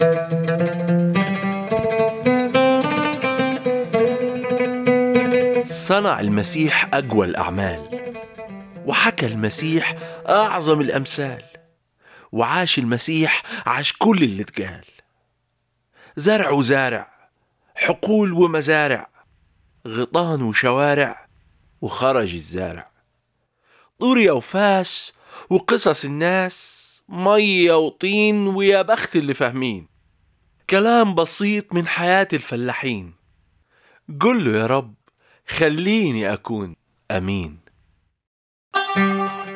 صنع المسيح أقوى الأعمال وحكى المسيح أعظم الأمثال وعاش المسيح عاش كل اللي اتقال زرع وزارع حقول ومزارع غيطان وشوارع وخرج الزارع طوريا وفاس وقصص الناس مية وطين ويا بخت اللي فاهمين كلام بسيط من حياة الفلاحين قل له يا رب خليني أكون أمين thank you